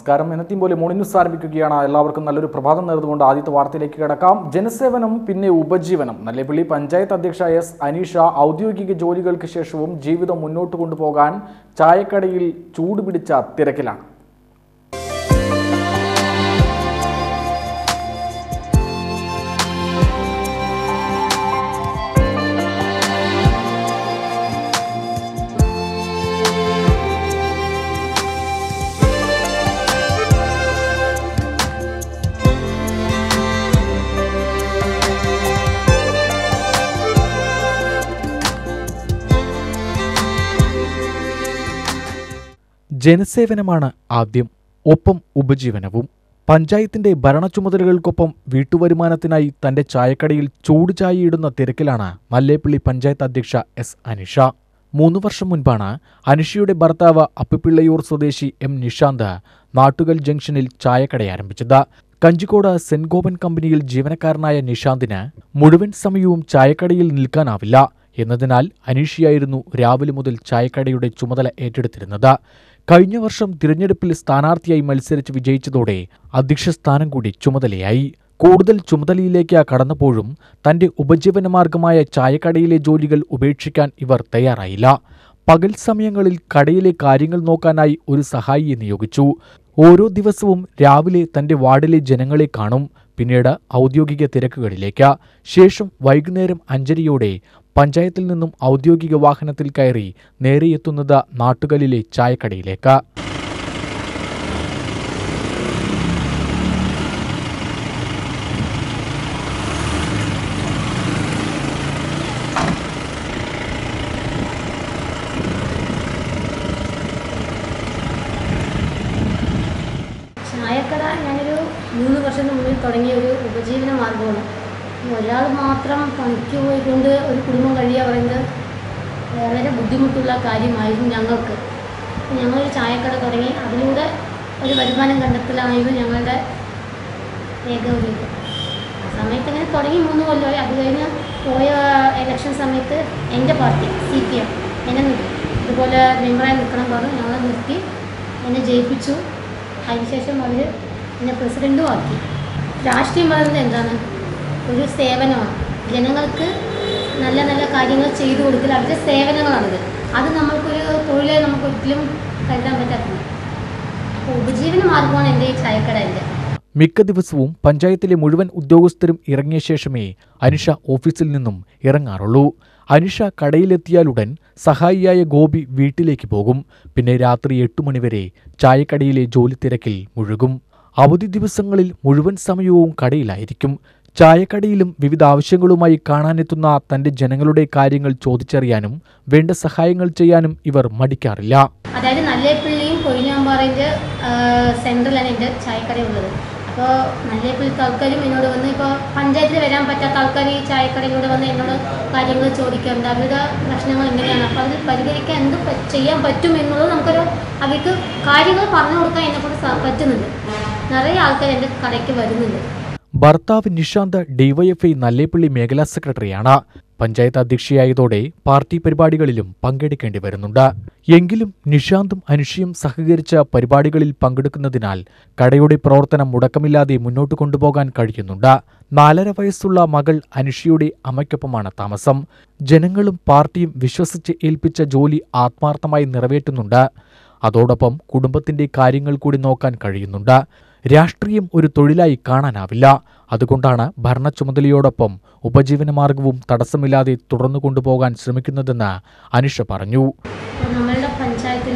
നമസ്കാരം എന്നത്തെയും പോലെ മോർണിംഗ് ന്യൂസ് ആരംഭിക്കുകയാണ് എല്ലാവർക്കും നല്ലൊരു പ്രഭാതം നേർന്നുകൊണ്ട് ആദ്യത്തെ വാർത്തയിലേക്ക് കിടക്കാം ജനസേവനം പിന്നെ ഉപജീവനം നല്ലേപ്പള്ളി പഞ്ചായത്ത് അധ്യക്ഷ എസ് അനീഷ ഔദ്യോഗിക ജോലികൾക്ക് ശേഷവും ജീവിതം മുന്നോട്ട് കൊണ്ടുപോകാൻ ചായക്കടയിൽ ചൂടുപിടിച്ച തിരക്കിലാണ് ജനസേവനമാണ് ആദ്യം ഒപ്പം ഉപജീവനവും പഞ്ചായത്തിന്റെ ഭരണ ചുമതലകൾക്കൊപ്പം വീട്ടുവരുമാനത്തിനായി തന്റെ ചായക്കടയിൽ ചൂട് ചായയിടുന്ന തിരക്കിലാണ് മല്ലേപ്പള്ളി പഞ്ചായത്ത് അധ്യക്ഷ എസ് അനിഷ മൂന്ന് വർഷം മുൻപാണ് അനിഷയുടെ ഭർത്താവ് അപ്പിപ്പിള്ളയൂർ സ്വദേശി എം നിഷാന്ത് നാട്ടുകൽ ജംഗ്ഷനിൽ ചായക്കട ആരംഭിച്ചത് കഞ്ചിക്കോട് സെന്റ് ഗോപൻ കമ്പനിയിൽ ജീവനക്കാരനായ നിഷാന്തിന് മുഴുവൻ സമയവും ചായക്കടയിൽ നിൽക്കാനാവില്ല എന്നതിനാൽ അനീഷയായിരുന്നു രാവിലെ മുതൽ ചായക്കടയുടെ ചുമതല ഏറ്റെടുത്തിരുന്നത് കഴിഞ്ഞ വർഷം തിരഞ്ഞെടുപ്പിൽ സ്ഥാനാർത്ഥിയായി മത്സരിച്ച് വിജയിച്ചതോടെ അധ്യക്ഷ സ്ഥാനം കൂടി ചുമതലയായി കൂടുതൽ ചുമതലയിലേക്ക് കടന്നപ്പോഴും തന്റെ ഉപജീവനമാർഗമായ ചായക്കടയിലെ ജോലികൾ ഉപേക്ഷിക്കാൻ ഇവർ തയ്യാറായില്ല പകൽ സമയങ്ങളിൽ കടയിലെ കാര്യങ്ങൾ നോക്കാനായി ഒരു സഹായിയെ നിയോഗിച്ചു ഓരോ ദിവസവും രാവിലെ തന്റെ വാർഡിലെ ജനങ്ങളെ കാണും പിന്നീട് ഔദ്യോഗിക തിരക്കുകളിലേക്ക് ശേഷം വൈകുന്നേരം അഞ്ചരയോടെ പഞ്ചായത്തിൽ നിന്നും ഔദ്യോഗിക വാഹനത്തിൽ കയറി നേരെയെത്തുന്നത് നാട്ടുകലിലെ ചായക്കടയിലേക്ക് ചായക്കട ഞാനൊരു മൂന്ന് വർഷത്തിന് മുന്നിൽ തുടങ്ങിയ ഒരു ഉപജീവന മാർഗമാണ് ഒരാൾ മാത്രം പണിക്ക് പോയിക്കൊണ്ട് ഒരു കുടുംബം കഴിയുക പറയുന്നത് വളരെ ബുദ്ധിമുട്ടുള്ള കാര്യമായിരുന്നു ഞങ്ങൾക്ക് ഞങ്ങളൊരു ചായക്കട തുടങ്ങി അതിലൂടെ ഒരു വരുമാനം കണ്ടെത്തലായിരുന്നു ഞങ്ങളുടെ ഏക ഒരു ഇത് ആ സമയത്ത് ഇങ്ങനെ തുടങ്ങി മൂന്ന് കൊല്ലമായി അത് കഴിഞ്ഞ് പോയ ഇലക്ഷൻ സമയത്ത് എൻ്റെ പാർട്ടി സി പി എം എന്നെ നിർത്തി ഇതുപോലെ മെമ്പറായി നിൽക്കണം പറഞ്ഞു ഞങ്ങളെ നിർത്തി എന്നെ ജയിപ്പിച്ചു അതിനുശേഷം അവർ എന്നെ പ്രസിഡൻറ്റും ആക്കി രാഷ്ട്രീയം പറയുന്നത് എന്താണ് ഒരു സേവനമാണ് ജനങ്ങൾക്ക് നല്ല നല്ല കാര്യങ്ങൾ ചെയ്തു കൊടുക്കൽ അവരുടെ സേവനങ്ങളാണിത് അത് നമ്മൾക്കൊരു തൊഴിലെ നമുക്ക് ഒരിക്കലും കരുതാൻ പറ്റാത്തത് അപ്പോൾ ഉപജീവന മാർഗമാണ് എൻ്റെ ഈ ചായക്കട എൻ്റെ മിക്ക ദിവസവും പഞ്ചായത്തിലെ മുഴുവൻ ഉദ്യോഗസ്ഥരും ഇറങ്ങിയ ശേഷമേ അനിഷ ഓഫീസിൽ നിന്നും ഇറങ്ങാറുള്ളൂ അനിഷ കടയിലെത്തിയാലുടൻ സഹായിയായ ഗോപി വീട്ടിലേക്ക് പോകും പിന്നെ രാത്രി എട്ടു മണിവരെ ചായക്കടയിലെ ജോലി തിരക്കിൽ മുഴുകും അവധി ദിവസങ്ങളിൽ മുഴുവൻ സമയവും കടയിലായിരിക്കും ചായക്കടയിലും വിവിധ ആവശ്യങ്ങളുമായി കാണാനെത്തുന്ന തന്റെ ജനങ്ങളുടെ കാര്യങ്ങൾ ചോദിച്ചറിയാനും വേണ്ട സഹായങ്ങൾ ചെയ്യാനും ഇവർ മടിക്കാറില്ല അതായത് നല്ലേപ്പള്ളിയും കൊഴിഞ്ഞാമ്പാറേൻ്റെ സെൻട്രലാണ് എൻ്റെ ചായക്കട ഉള്ളത് അപ്പോൾ നല്ലേപ്പള്ളിത്തെ ആൾക്കാരും എന്നോട് വന്ന് ഇപ്പോൾ പഞ്ചായത്തിൽ വരാൻ പറ്റാത്ത ആൾക്കാർ ഈ ചായക്കടയിലൂടെ വന്ന് എന്നോട് കാര്യങ്ങൾ ചോദിക്കാറുണ്ട് അവരുടെ പ്രശ്നങ്ങൾ എങ്ങനെയാണ് അപ്പോൾ അത് പരിഹരിക്കാൻ എന്ത് പ- ചെയ്യാൻ പറ്റും എന്നുള്ളത് നമുക്കൊരു അവർക്ക് കാര്യങ്ങൾ പറഞ്ഞു കൊടുക്കാൻ എന്നെക്കൊണ്ട് സാ- പറ്റുന്നുണ്ട് നിറയെ ആൾക്കാർ എൻ്റെ കടയ്ക്ക് വരുന്നുണ്ട് ഭർത്താവ് നിഷാന്ത് ഡിവൈഎഫ്ഐ നല്ലേപ്പള്ളി മേഖലാ സെക്രട്ടറിയാണ് പഞ്ചായത്ത് അധ്യക്ഷയായതോടെ പാർട്ടി പരിപാടികളിലും പങ്കെടുക്കേണ്ടി വരുന്നുണ്ട് എങ്കിലും നിഷാന്തും അനുഷയും സഹകരിച്ച പരിപാടികളിൽ പങ്കെടുക്കുന്നതിനാൽ കടയുടെ പ്രവർത്തനം മുടക്കമില്ലാതെ മുന്നോട്ട് കൊണ്ടുപോകാൻ കഴിയുന്നുണ്ട് നാലര വയസ്സുള്ള മകൾ അനുഷയുടെ അമ്മയ്ക്കൊപ്പമാണ് താമസം ജനങ്ങളും പാർട്ടിയും വിശ്വസിച്ച് ഏൽപ്പിച്ച ജോലി ആത്മാർത്ഥമായി നിറവേറ്റുന്നുണ്ട് അതോടൊപ്പം കുടുംബത്തിന്റെ കാര്യങ്ങൾ കൂടി നോക്കാൻ കഴിയുന്നുണ്ട് രാഷ്ട്രീയം ഒരു തൊഴിലായി കാണാനാവില്ല അതുകൊണ്ടാണ് ഭരണ ചുമതലയോടൊപ്പം ഉപജീവനമാർഗവും തടസ്സമില്ലാതെ തുടർന്നു കൊണ്ടുപോകാൻ ശ്രമിക്കുന്നതെന്ന് അനിഷ പറഞ്ഞു അപ്പോൾ നമ്മളുടെ പഞ്ചായത്തിൽ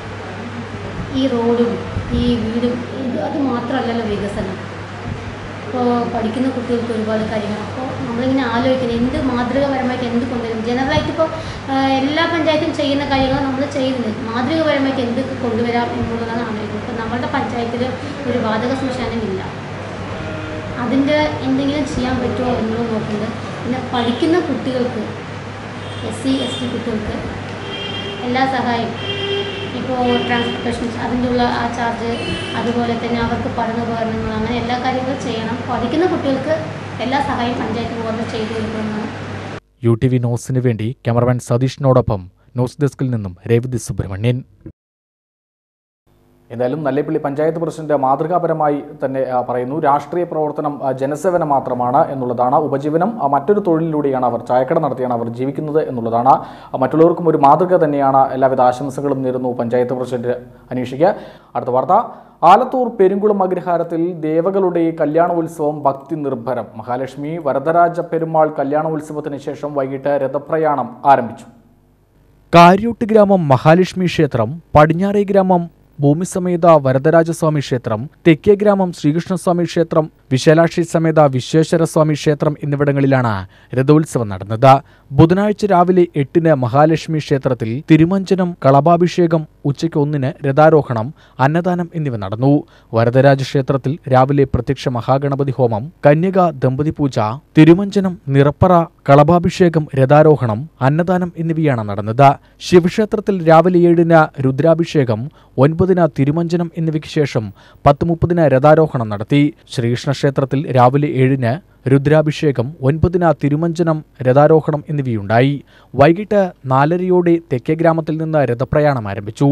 ഈ റോഡും ഈ വീടും ഇത് അത് മാത്രമല്ലല്ലോ വികസനം ഇപ്പോൾ പഠിക്കുന്ന കുട്ടികൾക്ക് ഒരുപാട് കാര്യങ്ങൾ അപ്പോൾ നമ്മളിങ്ങനെ ആലോചിക്കുന്നത് എന്ത് മാതൃകപരമായിട്ട് എന്ത് കൊണ്ടുവരും ജനറലായിട്ട് ഇപ്പോൾ എല്ലാ പഞ്ചായത്തും ചെയ്യുന്ന കാര്യങ്ങൾ നമ്മൾ ചെയ്യുന്നത് മാതൃകപരമായിട്ട് എന്ത് കൊണ്ടുവരാം എന്നുള്ളതാണ് ആലോചിക്കുന്നത് ഇപ്പോൾ നമ്മളുടെ പഞ്ചായത്തിൽ ഒരു വാതക ശ്മശാനമില്ല അതിൻ്റെ എന്തെങ്കിലും ചെയ്യാൻ പറ്റുമോ എന്നുള്ളത് നോക്കുന്നത് പിന്നെ പഠിക്കുന്ന കുട്ടികൾക്ക് എസ് സി എസ് ടി കുട്ടികൾക്ക് എല്ലാ സഹായവും ഇപ്പോൾ ട്രാൻസ്പോർട്ടേഷൻ അതിൻ്റെ ഉള്ള ആ ചാർജ് അതുപോലെ തന്നെ അവർക്ക് പഠനോപകരണങ്ങൾ അങ്ങനെ എല്ലാ കാര്യങ്ങളും ചെയ്യണം പഠിക്കുന്ന കുട്ടികൾക്ക് എല്ലാ സഹായവും പഞ്ചായത്ത് മുഖത്ത് ചെയ്തു കൊടുക്കണമെന്നാണ് യു ടി വി ന്യൂസിന് വേണ്ടി ക്യാമറമാൻ സതീഷിനോടൊപ്പം ന്യൂസ് ഡെസ്കിൽ നിന്നും രേവതി സുബ്രഹ്മണ്യൻ എന്തായാലും നല്ലേപ്പള്ളി പഞ്ചായത്ത് പ്രസിഡന്റ് മാതൃകാപരമായി തന്നെ ആ, പറയുന്നു രാഷ്ട്രീയ പ്രവർത്തനം ആ, ജനസേവനം മാത്രമാണ് എന്നുള്ളതാണ് ഉപജീവനം ആ, മറ്റൊരു തൊഴിലിലൂടെയാണ് അവർ ചായക്കട നടത്തിയാണ് അവർ ജീവിക്കുന്നത് എന്നുള്ളതാണ് ആ, മറ്റുള്ളവർക്കും ഒരു മാതൃക തന്നെയാണ് എല്ലാവിധ ആശംസകളും നേരുന്നു പഞ്ചായത്ത് പ്രസിഡന്റ് അനീഷിക്ക് അടുത്ത വാർത്ത ആലത്തൂർ പെരുങ്കുളം അഗ്രഹാരത്തിൽ ദേവകളുടെ കല്യാണോത്സവം ഭക്തി നിർഭരം മഹാലക്ഷ്മി വരദരാജ പെരുമാൾ കല്യാണോത്സവത്തിന് ശേഷം വൈകിട്ട് രഥപ്രയാണം ആരംഭിച്ചു കാര്യൂട്ട് ഗ്രാമം മഹാലക്ഷ്മി ക്ഷേത്രം പടിഞ്ഞാറേ ഗ്രാമം ഭൂമിസമേത വരദരാജസ്വാമി ക്ഷേത്രം തെക്കേ ഗ്രാമം ശ്രീകൃഷ്ണസ്വാമി ക്ഷേത്രം വിശാലാക്ഷി സമേത വിശ്വേശ്വരസ്വാമി ക്ഷേത്രം എന്നിവിടങ്ങളിലാണ് രഥോത്സവം നടന്നത് ബുധനാഴ്ച രാവിലെ എട്ടിന് മഹാലക്ഷ്മി ക്ഷേത്രത്തിൽ തിരുമഞ്ജനം കളഭാഭിഷേകം ഉച്ചയ്ക്ക് ഒന്നിന് രഥാരോഹണം അന്നദാനം എന്നിവ നടന്നു വരദരാജ ക്ഷേത്രത്തിൽ രാവിലെ പ്രത്യക്ഷ മഹാഗണപതി ഹോമം കന്യക ദമ്പതി പൂജ തിരുമഞ്ജനം നിറപ്പറ കളഭാഭിഷേകം രഥാരോഹണം അന്നദാനം എന്നിവയാണ് നടന്നത് ശിവക്ഷേത്രത്തിൽ രാവിലെ ഏഴിന് രുദ്രാഭിഷേകം ഒൻപതിന് തിരുമഞ്ജനം എന്നിവയ്ക്ക് ശേഷം പത്ത് മുപ്പതിന് രഥാരോഹണം നടത്തി ശ്രീകൃഷ്ണ ക്ഷേത്രത്തിൽ രാവിലെ ഏഴിന് രുദ്രാഭിഷേകം ഒൻപതിന് തിരുമഞ്ജനം രഥാരോഹണം എന്നിവയുണ്ടായി വൈകിട്ട് നാലരയോടെ തെക്കേ ഗ്രാമത്തിൽ നിന്ന് രഥപ്രയാണം ആരംഭിച്ചു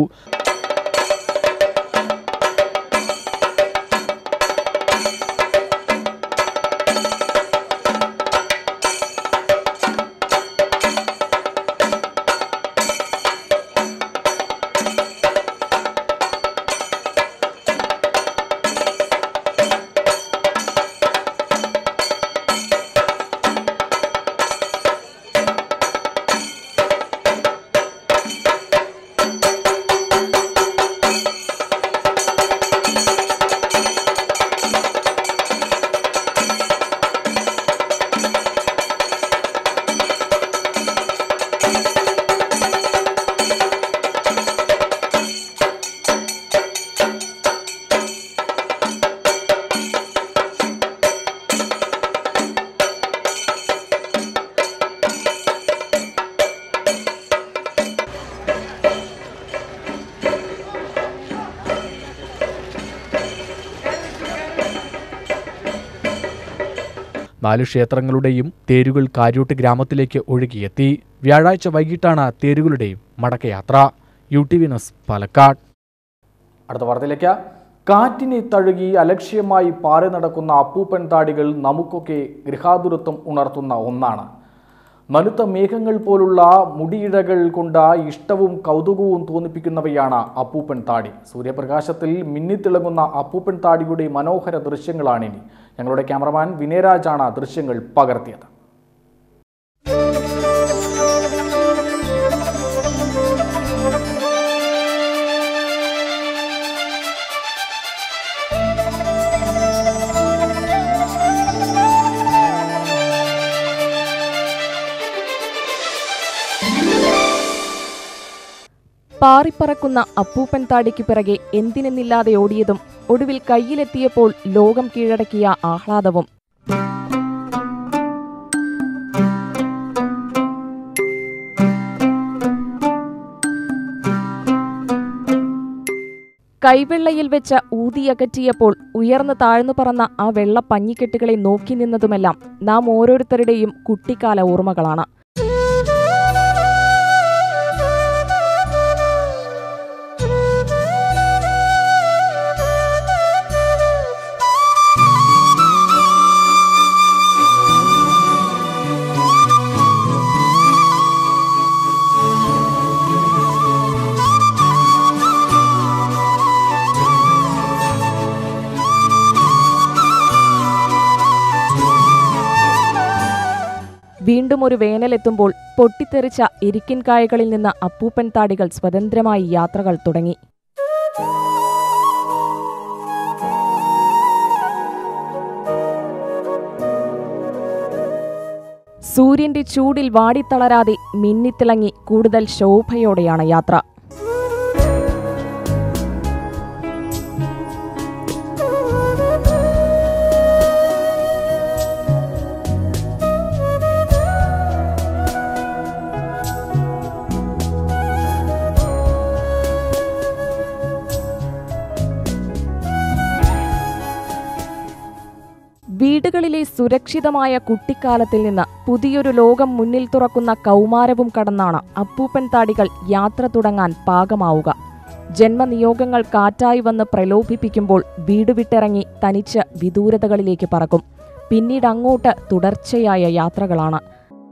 നാല് ക്ഷേത്രങ്ങളുടെയും തേരുകൾ കാര്യൂട്ട് ഗ്രാമത്തിലേക്ക് ഒഴുകിയെത്തി വ്യാഴാഴ്ച വൈകിട്ടാണ് തേരുകളുടെയും മടക്കയാത്ര U T V news Palakkad അടുത്ത വാർത്തയിലേക്ക് കാറ്റിനെ തഴുകി അലക്ഷ്യമായി പാറി നടക്കുന്ന അപ്പൂപ്പൻ താടികൾ നമുക്കൊക്കെ ഗൃഹാതുരത്വം ഉണർത്തുന്ന ഒന്നാണ് നനുത്ത മേഘങ്ങൾ പോലുള്ള മുടിയിഴകൾ കൊണ്ട് ഇഷ്ടവും കൗതുകവും തോന്നിപ്പിക്കുന്നവയാണ് അപ്പൂപ്പൻ താടി സൂര്യപ്രകാശത്തിൽ മിന്നിത്തിളങ്ങുന്ന അപ്പൂപ്പൻ താടിയുടെ മനോഹര ദൃശ്യങ്ങളാണിനി ഞങ്ങളുടെ ക്യാമറമാൻ വിനയരാജാണ് ദൃശ്യങ്ങൾ പകർത്തിയത് പാറിപ്പറക്കുന്ന അപ്പൂപ്പൻ താടിക്ക് പിറകെ എന്തിനെന്നില്ലാതെ ഓടിയതും ഒടുവിൽ കയ്യിലെത്തിയപ്പോൾ ലോകം കീഴടക്കിയ ആഹ്ലാദവും കൈവെള്ളയിൽ വെച്ച ഊതിയകറ്റിയപ്പോൾ ഉയർന്നു താഴ്ന്നു പറന്ന ആ വെള്ള പഞ്ഞിക്കെട്ടുകളെ നോക്കി നിന്നതുമെല്ലാം നാം ഓരോരുത്തരുടെയും കുട്ടിക്കാല ഓർമ്മകളാണ് വീണ്ടും ഒരു വേനലെത്തുമ്പോൾ പൊട്ടിത്തെറിച്ച ഇരിക്കിൻ കായകളിൽ നിന്ന് അപ്പൂപ്പൻ താടികൾ സ്വതന്ത്രമായി യാത്രകൾ തുടങ്ങി സൂര്യന്റെ ചൂടിൽ വാടിത്തളരാതെ മിന്നിത്തിളങ്ങി കൂടുതൽ ശോഭയോടെയാണ് യാത്ര വീടുകളിലെ സുരക്ഷിതമായ കുട്ടിക്കാലത്തിൽ നിന്ന് പുതിയൊരു ലോകം മുന്നിൽ തുറക്കുന്ന കൗമാരവും കടന്നാണ് അപ്പൂപ്പൻ താടികൾ യാത്ര തുടങ്ങാൻ പാകമാവുക ജന്മനിയോഗങ്ങൾ കാറ്റായി വന്ന് പ്രലോഭിപ്പിക്കുമ്പോൾ വീട് വിട്ടിറങ്ങി തനിച്ച് വിദൂരതകളിലേക്ക് പറക്കും പിന്നീട് അങ്ങോട്ട് തുടർച്ചയായ യാത്രകളാണ്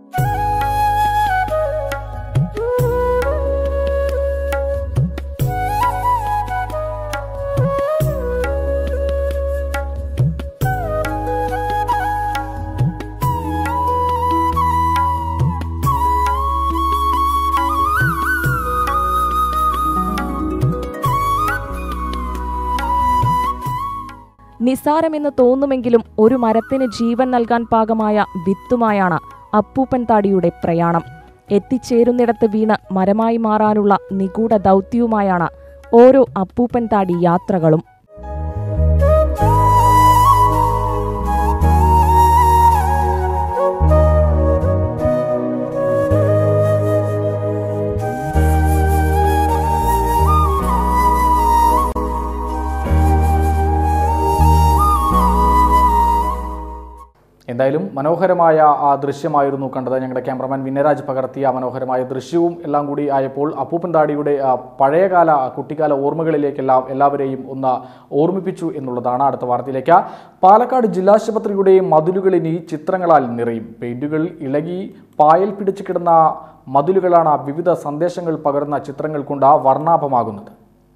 നിസാരമെന്ന് തോന്നുമെങ്കിലും ഒരു മരത്തിന് ജീവൻ നൽകാൻ പാകമായ വിത്തുമായാണ് അപ്പൂപ്പൻ താടിയുടെ പ്രയാണം എത്തിച്ചേരുന്നിടത്ത് വീണ് മരമായി മാറാനുള്ള നിഗൂഢ ദൗത്യവുമായാണ് ഓരോ അപ്പൂപ്പൻ താടി യാത്രകളും എന്തായാലും മനോഹരമായ ആ ദൃശ്യമായിരുന്നു കണ്ടത് ഞങ്ങളുടെ ക്യാമറമാൻ വിനയരാജ് പകർത്തിയ ആ മനോഹരമായ ദൃശ്യവും എല്ലാം കൂടി ആയപ്പോൾ അപ്പൂപ്പൻ താടിയുടെ ആ പഴയകാല കുട്ടിക്കാല ഓർമ്മകളിലേക്കെല്ലാം എല്ലാവരെയും ഒന്ന് ഓർമ്മിപ്പിച്ചു എന്നുള്ളതാണ് അടുത്ത വാർത്തയിലേക്ക് പാലക്കാട് ജില്ലാശുപത്രിയുടെ മതിലുകൾ ഇനി ചിത്രങ്ങളാൽ നിറയും പെയിന്റുകൾ ഇളകി പായൽ പിടിച്ചു കിടന്ന മതിലുകളാണ് വിവിധ സന്ദേശങ്ങൾ പകർന്ന ചിത്രങ്ങൾ കൊണ്ട് വർണ്ണാഭമാകുന്നത്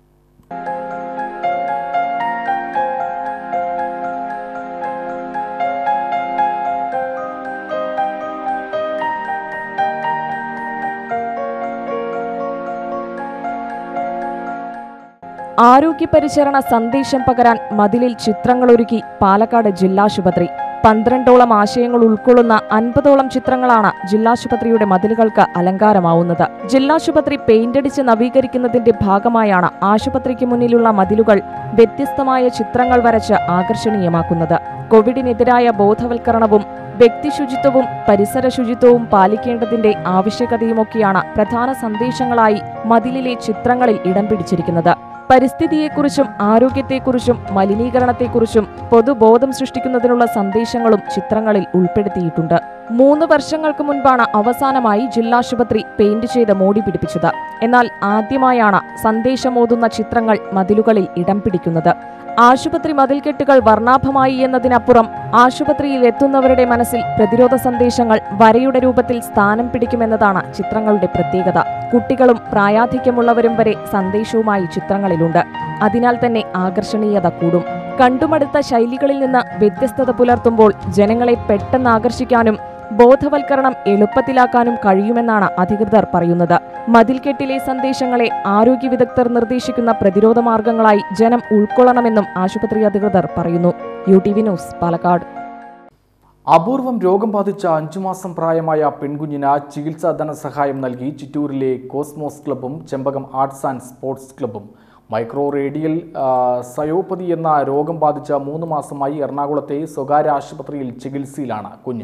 ആരോഗ്യ പരിചരണ സന്ദേശം പകരാൻ മതിലിൽ ചിത്രങ്ങളൊരുക്കി പാലക്കാട് ജില്ലാശുപത്രി പന്ത്രണ്ടോളം ആശയങ്ങൾ ഉൾക്കൊള്ളുന്ന അൻപതോളം ചിത്രങ്ങളാണ് ജില്ലാശുപത്രിയുടെ മതിലുകൾക്ക് അലങ്കാരമാവുന്നത് ജില്ലാശുപത്രി പെയിന്റടിച്ച് നവീകരിക്കുന്നതിന്റെ ഭാഗമായാണ് ആശുപത്രിക്ക് മുന്നിലുള്ള മതിലുകൾ വ്യത്യസ്തമായ ചിത്രങ്ങൾ വരച്ച് ആകർഷണീയമാക്കുന്നത് കോവിഡിനെതിരായ ബോധവൽക്കരണവും വ്യക്തിശുചിത്വവും പരിസര ശുചിത്വവും പാലിക്കേണ്ടതിന്റെ ആവശ്യകതയുമൊക്കെയാണ് പ്രധാന സന്ദേശങ്ങളായി മതിലിലെ ചിത്രങ്ങളിൽ ഇടം പിടിച്ചിരിക്കുന്നത് പരിസ്ഥിതിയെക്കുറിച്ചും ആരോഗ്യത്തെക്കുറിച്ചും മലിനീകരണത്തെക്കുറിച്ചും പൊതുബോധം സൃഷ്ടിക്കുന്നതിനുള്ള സന്ദേശങ്ങളും ചിത്രങ്ങളിൽ ഉൾപ്പെടുത്തിയിട്ടുണ്ട് മൂന്ന് വർഷങ്ങൾക്ക് മുൻപാണ് അവസാനമായി ജില്ലാശുപത്രി പെയിന്റ് ചെയ്ത് മോടി പിടിപ്പിച്ചത് എന്നാൽ ആദ്യമായാണ് സന്ദേശമോതുന്ന ചിത്രങ്ങൾ മതിലുകളിൽ ഇടം പിടിക്കുന്നത് ആശുപത്രി മതിൽക്കെട്ടുകൾ വർണ്ണാഭമായി എന്നതിനപ്പുറം ആശുപത്രിയിൽ എത്തുന്നവരുടെ മനസ്സിൽ പ്രതിരോധ സന്ദേശങ്ങൾ വരയുടെ രൂപത്തിൽ സ്ഥാനം പിടിക്കുമെന്നതാണ് ചിത്രങ്ങളുടെ പ്രത്യേകത കുട്ടികളും പ്രായാധിക്യമുള്ളവരും വരെ സന്ദേശവുമായി ചിത്രങ്ങളിലുണ്ട് അതിനാൽ തന്നെ ആകർഷണീയത കൂടും കണ്ടുമടുത്ത ശൈലികളിൽ നിന്ന് വ്യത്യസ്തത പുലർത്തുമ്പോൾ ജനങ്ങളെ പെട്ടെന്ന് ആകർഷിക്കാനും ബോധവൽക്കരണം എളുപ്പത്തിലാക്കാനും കഴിയുമെന്നാണ് അധികൃതർ പറയുന്നത് മതിൽക്കെട്ടിലെ സന്ദേശങ്ങളെ ആരോഗ്യ വിദഗ്ധർ നിർദ്ദേശിക്കുന്ന പ്രതിരോധ മാർഗങ്ങളായി ജനം ഉൾക്കൊള്ളണമെന്നും ആശുപത്രി അധികൃതർ പറയുന്നു U T V news Palakkad അപൂർവം രോഗം ബാധിച്ച അഞ്ചു മാസം പ്രായമായ പെൺകുഞ്ഞിന് ചികിത്സാ ധനസഹായം നൽകി ചിറ്റൂരിലെ കോസ്മോസ് ക്ലബ്ബും ചെമ്പകം ആർട്സ് ആൻഡ് സ്പോർട്സ് ക്ലബ്ബും മൈക്രോ റേഡിയൽ ആ, സയോപ്പതി എന്ന രോഗം ബാധിച്ച മൂന്ന് മാസമായി എറണാകുളത്തെ സ്വകാര്യ ആശുപത്രിയിൽ ചികിത്സയിലാണ് കുഞ്ഞ്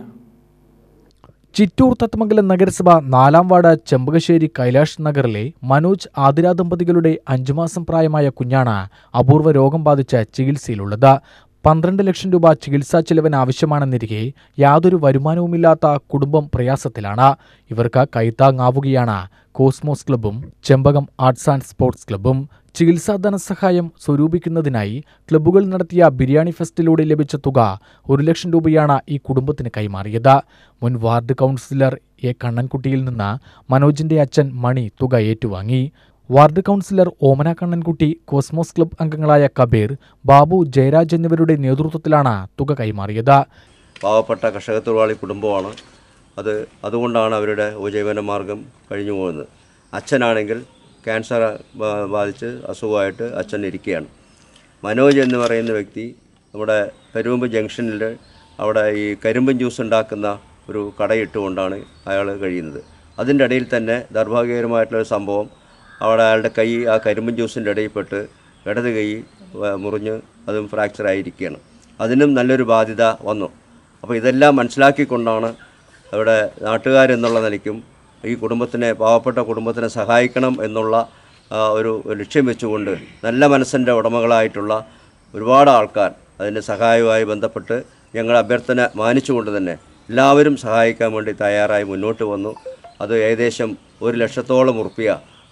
ചിറ്റൂർ തത്തമംഗലം നഗരസഭ നാലാം വാർഡ് ചെമ്പകശ്ശേരി കൈലാഷ് നഗറിലെ മനോജ് ആതിര ദമ്പതികളുടെ അഞ്ചു മാസം പ്രായമായ കുഞ്ഞാണ് അപൂർവ രോഗം ബാധിച്ച് ചികിത്സയിലുള്ളത് പന്ത്രണ്ട് ലക്ഷം രൂപ ചികിത്സാ ചെലവിന് ആവശ്യമാണെന്നിരിക്കെ യാതൊരു വരുമാനവുമില്ലാത്ത കുടുംബം പ്രയാസത്തിലാണ് ഇവർക്ക് കൈത്താങ്ങാവുകയാണ് കോസ്മോസ് ക്ലബ്ബും ചെമ്പകം ആർട്സ് ആൻഡ് സ്പോർട്സ് ക്ലബ്ബും ചികിത്സാ ധനസഹായം സ്വരൂപിക്കുന്നതിനായി ക്ലബ്ബുകൾ നടത്തിയ ബിരിയാണി ഫെസ്റ്റിലൂടെ ലഭിച്ച തുക ഒരു ലക്ഷം രൂപയാണ് ഈ കുടുംബത്തിന് കൈമാറിയത് മുൻ വാർഡ് കൗൺസിലർ എ കണ്ണൻകുട്ടിയിൽ നിന്ന് മനോജിന്റെ അച്ഛൻ മണി തുക ഏറ്റുവാങ്ങി ward councillor Omana Kannankutty Cosmos club അംഗങ്ങളായ കബീർ ബാബു ജയരാജ് എന്നിവരുടെ നേതൃത്വത്തിലാണ് തുക കൈമാറിയത് പാവപ്പെട്ട കർഷക തൊഴിലാളി കുടുംബമാണ് അത് അതുകൊണ്ടാണ് അവരുടെ ഉപജീവന മാർഗം കഴിഞ്ഞു പോകുന്നത് അച്ഛനാണെങ്കിൽ ക്യാൻസർ ബാ- ബാധിച്ച് അസുഖമായിട്ട് അച്ഛൻ ഇരിക്കുകയാണ് മനോജ് എന്ന് പറയുന്ന വ്യക്തി നമ്മുടെ കരുമ്പ് ജംഗ്ഷനിൽ അവിടെ ഈ കരിമ്പൻ ജ്യൂസ് ഉണ്ടാക്കുന്ന ഒരു കടയിട്ടുകൊണ്ടാണ് അയാൾ കഴിയുന്നത് അതിൻ്റെ ഇടയിൽ തന്നെ ദൗർഭാഗ്യകരമായിട്ടുള്ളൊരു സംഭവം അവിടെ അയാളുടെ കൈ ആ കരിമ്പൻ ജ്യൂസിൻ്റെ ഇടയിൽപ്പെട്ട് ഇടത് കൈ വ- മുറിഞ്ഞ് അതും ഫ്രാക്ചർ ആയിരിക്കുകയാണ് അതിനും നല്ലൊരു ബാധ്യത വന്നു അപ്പോൾ ഇതെല്ലാം മനസ്സിലാക്കിക്കൊണ്ടാണ് അവിടെ നാട്ടുകാരെന്നുള്ള നിലയ്ക്കും ഈ കുടുംബത്തിനെ പാവപ്പെട്ട കുടുംബത്തിനെ സഹായിക്കണം എന്നുള്ള ആ, ഒരു ലക്ഷ്യം വെച്ചുകൊണ്ട് നല്ല മനസ്സിൻ്റെ ഉടമകളായിട്ടുള്ള ഒരുപാട് ആൾക്കാർ അതിൻ്റെ സഹായവുമായി ബന്ധപ്പെട്ട് ഞങ്ങൾ അഭ്യർത്ഥന മാനിച്ചുകൊണ്ട് തന്നെ എല്ലാവരും സഹായിക്കാൻ വേണ്ടി തയ്യാറായി മുന്നോട്ട് വന്നു അത് ഏകദേശം ഒരു ലക്ഷത്തോളം ഉറുപ്പിക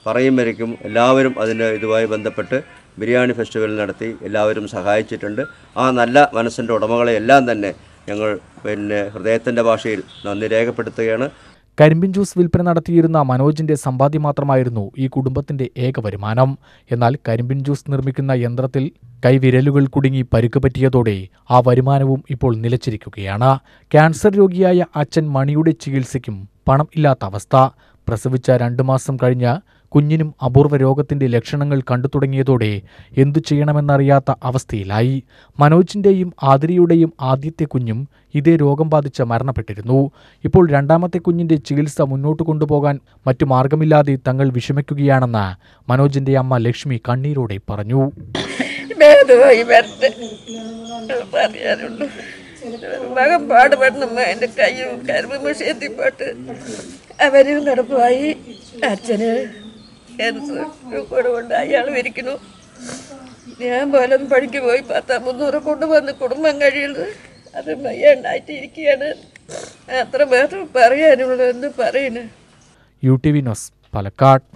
പറയും വരയ്ക്കും എല്ലാവരും അതിൻ്റെ ഇതുമായി ബന്ധപ്പെട്ട് ബിരിയാണി ഫെസ്റ്റിവൽ നടത്തി എല്ലാവരും സഹായിച്ചിട്ടുണ്ട് ആ നല്ല മനസ്സിൻ്റെ ഉടമകളെ എല്ലാം തന്നെ ഞങ്ങൾ പിന്നെ ഹൃദയത്തിൻ്റെ ഭാഷയിൽ നന്ദി രേഖപ്പെടുത്തുകയാണ് കരിമ്പിൻ ജ്യൂസ് വിൽപ്പന നടത്തിയിരുന്ന മനോജിന്റെ സമ്പാദ്യം മാത്രമായിരുന്നു ഈ കുടുംബത്തിന്റെ ഏക വരുമാനം എന്നാൽ കരിമ്പിൻ ജ്യൂസ് നിർമ്മിക്കുന്ന യന്ത്രത്തിൽ കൈവിരലുകൾ കുടുങ്ങി പരുക്ക് പറ്റിയതോടെ ആ വരുമാനവും ഇപ്പോൾ നിലച്ചിരിക്കുകയാണ് ക്യാൻസർ രോഗിയായ അച്ഛൻ മണിയുടെ ചികിത്സയ്ക്കും പണം ഇല്ലാത്ത അവസ്ഥ പ്രസവിച്ച രണ്ടു മാസം കഴിഞ്ഞ് കുഞ്ഞിനും അപൂർവ രോഗത്തിന്റെ ലക്ഷണങ്ങൾ കണ്ടു തുടങ്ങിയതോടെ എന്തു ചെയ്യണമെന്നറിയാത്ത അവസ്ഥയിലായി മനോജിന്റെയും ആതിരയുടെയും ആദ്യത്തെ കുഞ്ഞും ഇതേ രോഗം ബാധിച്ച് മരണപ്പെട്ടിരുന്നു ഇപ്പോൾ രണ്ടാമത്തെ കുഞ്ഞിന്റെ ചികിത്സ മുന്നോട്ട് കൊണ്ടുപോകാൻ മറ്റു മാർഗമില്ലാതെ തങ്ങൾ വിഷമിക്കുകയാണെന്ന് മനോജിന്റെ അമ്മ ലക്ഷ്മി കണ്ണീരോടെ പറഞ്ഞു ഭേദമായി വരട്ടെ പറയാനുള്ളൂ മകൻ പാടുപെടണമ്മ എൻ്റെ കയ്യും കരുവ് മുഷിയെത്തി പോട്ട് അവരും കിടപ്പായി അച്ഛന് ക്യാൻസർ കൂടെ കൊണ്ട് അയാൾ ഇരിക്കുന്നു ഞാൻ പോലും പണിക്ക് പോയി പത്താം മുന്നൂറ് കൊണ്ടുവന്ന് കുടുംബം കഴിയുന്നത് അത് വയ്യാണ്ടായിട്ട് ഇരിക്കുകയാണ് അത്ര മാത്രം പറയാനുള്ളൂ എന്ന് പറയുന്നു U T V news Palakkad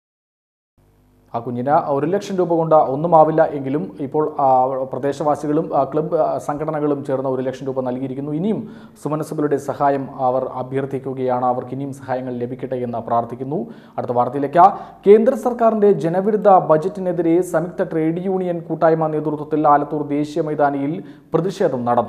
ആ കുഞ്ഞിന് ഒരു ലക്ഷം രൂപ കൊണ്ട് ഒന്നുമാവില്ല എങ്കിലും ഇപ്പോൾ ആ, പ്രദേശവാസികളും ആ, ക്ലബ്ബ് ആ, സംഘടനകളും ചേർന്ന് ഒരു ലക്ഷം രൂപ നൽകിയിരിക്കുന്നു ഇനിയും സുമനസുകളുടെ സഹായം അവർ അഭ്യർത്ഥിക്കുകയാണ് അവർക്ക് ഇനിയും സഹായങ്ങൾ ലഭിക്കട്ടെ എന്ന് പ്രാർത്ഥിക്കുന്നു അടുത്ത വാർത്തയിലേക്ക് കേന്ദ്ര സർക്കാരിന്റെ ജനവിരുദ്ധ ബജറ്റിനെതിരെ സംയുക്ത ട്രേഡ് യൂണിയൻ കൂട്ടായ്മ നേതൃത്വത്തിൽ ആലത്തൂർ ദേശീയ മൈതാനിയിൽ പ്രതിഷേധം നടന്നു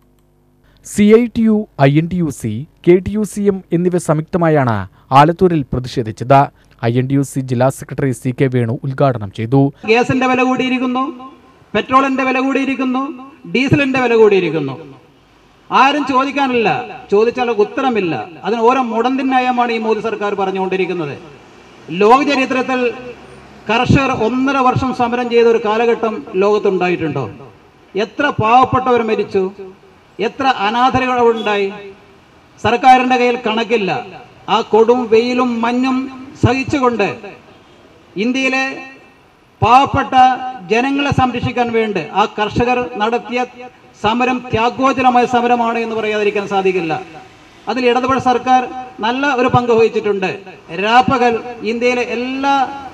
C I T U I N T U C K T U C M എന്നിവ സംയുക്തമായാണ് ആലത്തൂരിൽ പ്രതിഷേധിച്ചത് I N T U C ജില്ലാ സെക്രട്ടറി സി കെ വേണു ഉദ്ഘാടനം ചെയ്തു ഗ്യാസിന്റെ വില കൂടിയിരിക്കുന്നു പെട്രോളിന്റെ വില കൂടിയിരിക്കുന്നു ഡീസലിന്റെ വില കൂടിയിരിക്കുന്നു ആരും ചോദിക്കാനില്ല ചോദിച്ചാൽ ഉത്തരമില്ല അതിന് ഓരോ മുടന്തിൻ നയമാണ് ഈ മോദി സർക്കാർ പറഞ്ഞുകൊണ്ടിരിക്കുന്നത് ലോക ചരിത്രത്തിൽ കർഷകർ ഒന്നര വർഷം സമരം ചെയ്ത ഒരു കാലഘട്ടം ലോകത്തുണ്ടായിട്ടുണ്ടോ എത്ര പാവപ്പെട്ടവർ മരിച്ചു എത്ര അനാഥരുകൾ ഉണ്ടായി സർക്കാരിന്റെ കയ്യിൽ കണക്കില്ല ആ കൊടും വെയിലും മഞ്ഞും സഹിച്ചുകൊണ്ട് ഇന്ത്യയിലെ പാവപ്പെട്ട ജനങ്ങളെ സംരക്ഷിക്കാൻ വേണ്ടി ആ കർഷകർ നടത്തിയ സമരം ത്യാഗോചരമായ സമരമാണ് എന്ന് പറയാതിരിക്കാൻ സാധിക്കില്ല അതിൽ ഇടതുപക്ഷ സർക്കാർ നല്ല ഒരു പങ്ക് വഹിച്ചിട്ടുണ്ട് രാപ്പകൽ ഇന്ത്യയിലെ എല്ലാ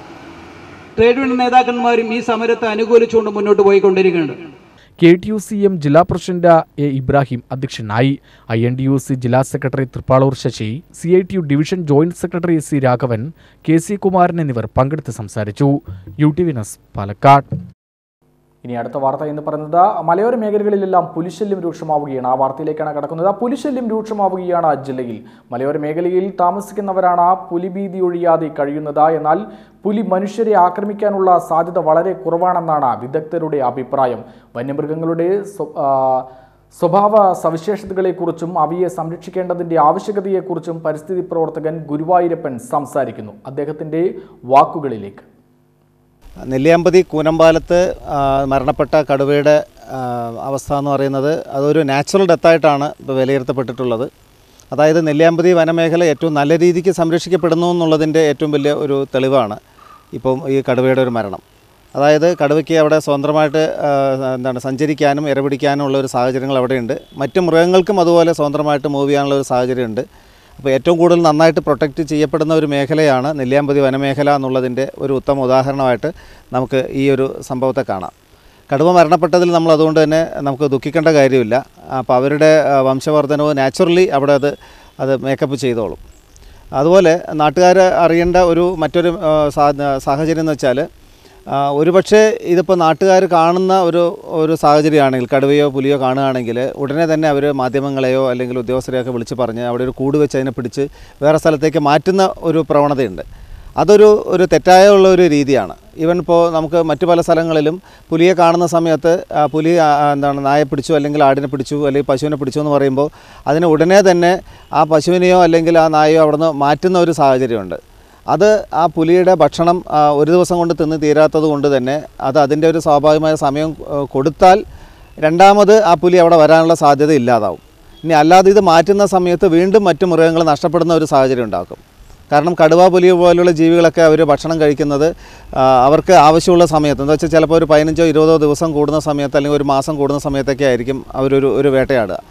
ട്രേഡ് യൂണിയൻ നേതാക്കന്മാരും ഈ സമരത്തെ അനുകൂലിച്ചുകൊണ്ട് മുന്നോട്ട് പോയിക്കൊണ്ടിരിക്കുന്നുണ്ട് K T U C M ജില്ലാ പ്രസിഡന്റ് എ ഇബ്രാഹിം അധ്യക്ഷനായി I N T U C ജില്ലാ secretary Thrippalur Sasi C I T U division joint secretary C Raghavan K C Kumaran എന്നിവർ പങ്കെടുത്ത് സംസാരിച്ചു U T V news Palakkad ഇനി അടുത്ത വാർത്ത എന്ന് പറയുന്നത് മലയോര മേഖലകളിലെല്ലാം പുലിശല്യം രൂക്ഷമാവുകയാണ് ആ വാർത്തയിലേക്കാണ് കടക്കുന്നത് പുലിശല്യം രൂക്ഷമാവുകയാണ് ജില്ലയിൽ മലയോര മേഖലയിൽ താമസിക്കുന്നവരാണ് പുലിഭീതി ഒഴിയാതെ കഴിയുന്നത് എന്നാൽ പുലി മനുഷ്യരെ ആക്രമിക്കാനുള്ള സാധ്യത വളരെ കുറവാണെന്നാണ് വിദഗ്ധരുടെ അഭിപ്രായം വന്യമൃഗങ്ങളുടെ സ്വ- ആ, സ്വഭാവ സവിശേഷതകളെക്കുറിച്ചും അവയെ സംരക്ഷിക്കേണ്ടതിൻ്റെ ആവശ്യകതയെക്കുറിച്ചും പരിസ്ഥിതി പ്രവർത്തകൻ ഗുരുവായൂരപ്പൻ സംസാരിക്കുന്നു അദ്ദേഹത്തിൻ്റെ വാക്കുകളിലേക്ക് നെല്ലിയാമ്പതി കൂനമ്പാലത്ത് ആ, മരണപ്പെട്ട കടുവയുടെ ആ, അവസ്ഥ എന്ന് പറയുന്നത് അതൊരു നാച്ചുറൽ ഡെത്തായിട്ടാണ് ഇപ്പോൾ വിലയിരുത്തപ്പെട്ടിട്ടുള്ളത് അതായത് നെല്ലിയാമ്പതി വനമേഖല ഏറ്റവും നല്ല രീതിക്ക് സംരക്ഷിക്കപ്പെടുന്നു എന്നുള്ളതിൻ്റെ ഏറ്റവും വലിയ ഒരു തെളിവാണ് ഇപ്പം ഈ കടുവയുടെ ഒരു മരണം അതായത് കടുവയ്ക്ക് അവിടെ സ്വതന്ത്രമായിട്ട് ആ, എന്താണ് സഞ്ചരിക്കാനും ഇരപിടിക്കാനും ഉള്ള ഒരു സാഹചര്യങ്ങൾ അവിടെയുണ്ട് മറ്റ് മൃഗങ്ങൾക്കും അതുപോലെ സ്വതന്ത്രമായിട്ട് മൂവ് ചെയ്യാനുള്ള ഒരു സാഹചര്യമുണ്ട് അപ്പോൾ ഏറ്റവും കൂടുതൽ നന്നായിട്ട് പ്രൊട്ടക്റ്റ് ചെയ്യപ്പെടുന്ന ഒരു മേഖലയാണ് നെല്ലിയാമ്പതി വനമേഖല എന്നുള്ളതിൻ്റെ ഒരു ഉത്തമ ഉദാഹരണമായിട്ട് നമുക്ക് ഈ ഒരു സംഭവത്തെ കാണാം കടുവ മരണപ്പെട്ടതിൽ നമ്മൾ അതുകൊണ്ട് തന്നെ നമുക്ക് ദുഃഖിക്കേണ്ട കാര്യമില്ല അപ്പോൾ അവരുടെ ആ, വംശവർദ്ധനവ് നാച്ചുറലി അവിടെ അത് അത് മേക്കപ്പ് ചെയ്തോളും അതുപോലെ നാട്ടുകാർ അറിയേണ്ട ഒരു മറ്റൊരു ആ, സാ- സാഹചര്യം എന്ന് വെച്ചാൽ ആ, ഒരുപക്ഷെ ഇതിപ്പോൾ നാട്ടുകാർ കാണുന്ന ഒരു ഒരു സാഹചര്യമാണെങ്കിൽ കടുവയോ പുലിയോ കാണുകയാണെങ്കിൽ ഉടനെ തന്നെ അവർ മാധ്യമങ്ങളെയോ അല്ലെങ്കിൽ ഉദ്യോഗസ്ഥരെയൊക്കെ വിളിച്ച് പറഞ്ഞ് അവിടെ ഒരു കൂട് വെച്ച് അതിനെ പിടിച്ച് വേറെ സ്ഥലത്തേക്ക് മാറ്റുന്ന ഒരു പ്രവണതയുണ്ട് അതൊരു ഒരു തെറ്റായ ഉള്ള ഒരു രീതിയാണ് ഈവൻ ഇപ്പോൾ നമുക്ക് മറ്റു പല സ്ഥലങ്ങളിലും പുലിയെ കാണുന്ന സമയത്ത് ആ പുലി ആ, ആ, എന്താണ് നായെ പിടിച്ചു അല്ലെങ്കിൽ ആടിനെ പിടിച്ചു അല്ലെങ്കിൽ പശുവിനെ പിടിച്ചു എന്ന് പറയുമ്പോൾ അതിനെ ഉടനെ തന്നെ ആ പശുവിനെയോ അല്ലെങ്കിൽ ആ നായയോ അവിടുന്ന് മാറ്റുന്ന ഒരു സാഹചര്യമുണ്ട് അത് ആ പുലിയുടെ ഭക്ഷണം ആ, ഒരു ദിവസം കൊണ്ട് തിന്ന് തീരാത്തത് കൊണ്ട് തന്നെ അത് അതിൻ്റെ ഒരു സ്വാഭാവികമായ സമയം ആ, കൊടുത്താൽ രണ്ടാമത് ആ പുലി അവിടെ വരാനുള്ള സാധ്യത ഇല്ലാതാവും ഇനി അല്ലാതെ ഇത് മാറ്റുന്ന സമയത്ത് വീണ്ടും മറ്റു മൃഗങ്ങൾ നഷ്ടപ്പെടുന്ന ഒരു സാഹചര്യം ഉണ്ടാക്കും കാരണം കടുവ പുലി പോലുള്ള ജീവികളൊക്കെ അവർ ഭക്ഷണം കഴിക്കുന്നത് ആ, അവർക്ക് ആവശ്യമുള്ള സമയത്ത് എന്താ വെച്ചാൽ ചിലപ്പോൾ ഒരു പതിനഞ്ചോ ഇരുപതോ ദിവസം കൂടുന്ന സമയത്ത് അല്ലെങ്കിൽ ഒരു മാസം കൂടുന്ന സമയത്തൊക്കെ ആയിരിക്കും അവരൊരു ഒരു വേട്ടയാടുക